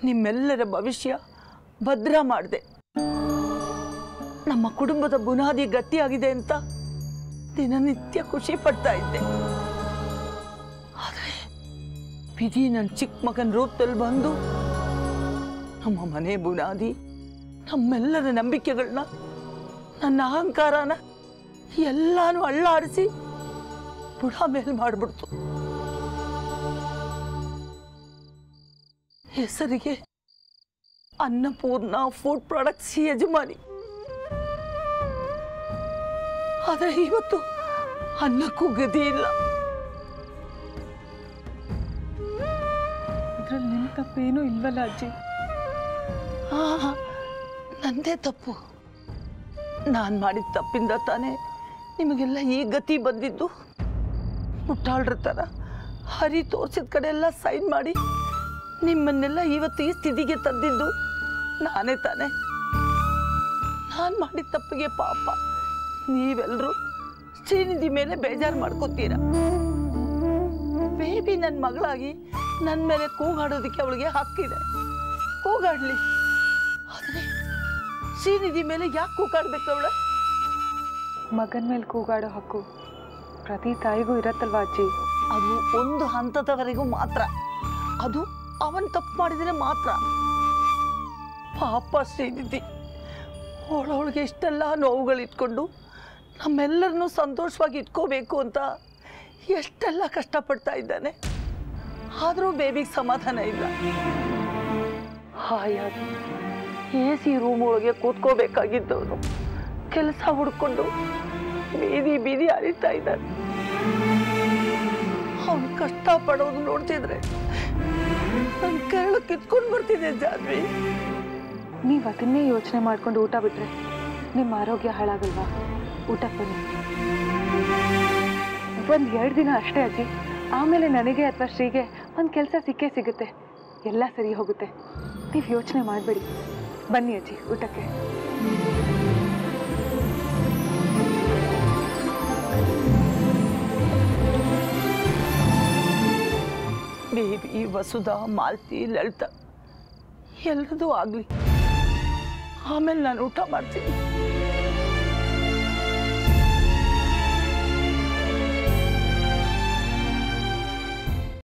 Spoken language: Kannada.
ನಿಮ್ಮೆಲ್ಲರ ಭವಿಷ್ಯ ಭದ್ರ ಮಾಡಿದೆ ನಮ್ಮ ಕುಟುಂಬದ ಬುನಾದಿ ಗಟ್ಟಿಯಾಗಿದೆ ಅಂತ ದಿನನಿತ್ಯ ಖುಷಿ ಪಡ್ತಾ ಇದ್ದೆ ಆದರೆ ವಿಧಿ ನನ್ನ ಚಿಕ್ಕ ಮಗನ ರೂಪದಲ್ಲಿ ಬಂದು ನಮ್ಮ ಮನೆ ಬುನಾದಿ ನಮ್ಮೆಲ್ಲರ ನಂಬಿಕೆಗಳನ್ನ ನನ್ನ ಅಹಂಕಾರನ ಎಲ್ಲಾನು ಅಳ್ಳಾಡಿಸಿ ಬುಡ ಮೇಲ್ ಮಾಡಿಬಿಡ್ತು ಹೆಸರಿಗೆ ಅನ್ನಪೂರ್ಣ ಫುಡ್ ಪ್ರಾಡಕ್ಟ್ಸ್ ಯಜಮಾನಿ ಆದರೆ ಇವತ್ತು ಅನ್ನಕ್ಕೂ ಗತಿ ಇಲ್ಲ ಇದ್ರಲ್ಲಿ ನಿನ್ನ ತಪ್ಪೇನೂ ಇಲ್ವಲ್ಲ ಅಜ್ಜಿ ಆ, ನಂದೇ ತಪ್ಪು ನಾನು ಮಾಡಿದ ತಪ್ಪಿಂದ ತಾನೇ ನಿಮಗೆಲ್ಲ ಈ ಗತಿ ಬಂದಿದ್ದು ಮುಟ್ಟಾಳ್ರ ಥರ ಹರಿ ತೋರಿಸಿದ ಕಡೆ ಎಲ್ಲ ಸೈನ್ ಮಾಡಿ ನಿಮ್ಮನ್ನೆಲ್ಲ ಇವತ್ತು ಈ ಸ್ಥಿತಿಗೆ ತಂದಿದ್ದು ನಾನೇ ತಾನೇ ನಾನು ಮಾಡಿದ ತಪ್ಪಿಗೆ ಪಾಪ ನೀವೆಲ್ಲರೂ ಶ್ರೀನಿಧಿ ಮೇಲೆ ಬೇಜಾರು ಮಾಡ್ಕೋತೀರ ಬೇಬಿ ನನ್ನ ಮಗಳಾಗಿ ನನ್ನ ಮೇಲೆ ಕೂಗಾಡೋದಕ್ಕೆ ಅವಳಿಗೆ ಹಕ್ಕಿದೆ ಕೂಗಾಡ್ಲಿ ಆದರೆ ಶ್ರೀನಿಧಿ ಮೇಲೆ ಯಾಕೆ ಕೂಗಾಡ್ಬೇಕು ಅವಳ ಮಗನ ಮೇಲೆ ಕೂಗಾಡೋ ಹಕ್ಕು ಪ್ರತಿ ತಾಯಿಗೂ ಇರತ್ತಲ್ವಾ ಅಜ್ಜಿ ಅದು ಒಂದು ಹಂತದವರೆಗೂ ಮಾತ್ರ ಅದು ಅವನ್ ತಪ್ಪು ಮಾಡಿದರೆ ಮಾತ್ರ ಪಾಪ ಶ್ರೀನಿಧಿ ಅವಳವಳಿಗೆ ಇಷ್ಟೆಲ್ಲ ನೋವುಗಳಿಟ್ಕೊಂಡು ನಮ್ಮೆಲ್ಲರನ್ನೂ ಸಂತೋಷವಾಗಿ ಇಟ್ಕೋಬೇಕು ಅಂತ ಎಷ್ಟೆಲ್ಲ ಕಷ್ಟಪಡ್ತಾ ಇದ್ದಾನೆ ಆದರೂ ಬೇಬಿಗೆ ಸಮಾಧಾನ ಇಲ್ಲ ಹಾಯಾಗಿ ಎ ಸಿ ರೂಮ್ ಒಳಗೆ ಕೂತ್ಕೋಬೇಕಾಗಿದ್ದವನು ಕೆಲಸ ಹುಡ್ಕೊಂಡು ಬೀದಿ ಬೀದಿ ಅರಿತಾ ಇದ್ದಾನೆ ಅವನು ಕಷ್ಟ ಪಡೋದು ನೋಡ್ತಿದ್ರೆ ನನ್ನ ಕರಳು ಕಿತ್ಕೊಂಡು ಬರ್ತಿದೆ ಜಾನ್ವಿ ನೀವು ಅದನ್ನೇ ಯೋಚನೆ ಮಾಡ್ಕೊಂಡು ಊಟ ಬಿಟ್ರೆ ನಿಮ್ಮ ಆರೋಗ್ಯ ಹಾಳಾಗಲ್ವಾ ಊಟಕ್ಕೆ ಬನ್ನಿ ಒಂದು ಎರಡು ದಿನ ಅಷ್ಟೇ ಅಜ್ಜಿ ಆಮೇಲೆ ನನಗೆ ಅಥವಾ ಶ್ರೀಗೆ ಒಂದು ಕೆಲಸ ಸಿಕ್ಕೇ ಸಿಗುತ್ತೆ ಎಲ್ಲ ಸರಿ ಹೋಗುತ್ತೆ ನೀವು ಯೋಚನೆ ಮಾಡಬೇಡಿ ಬನ್ನಿ ಅಜ್ಜಿ ಊಟಕ್ಕೆ ಬೇಬಿ ವಸುಧಾ ಮಾಲ್ತಿ ಲಲಿತ ಎಲ್ಲರದು ಆಗಲಿ ಆಮೇಲೆ ನಾನು ಊಟ ಮಾಡ್ತೀನಿ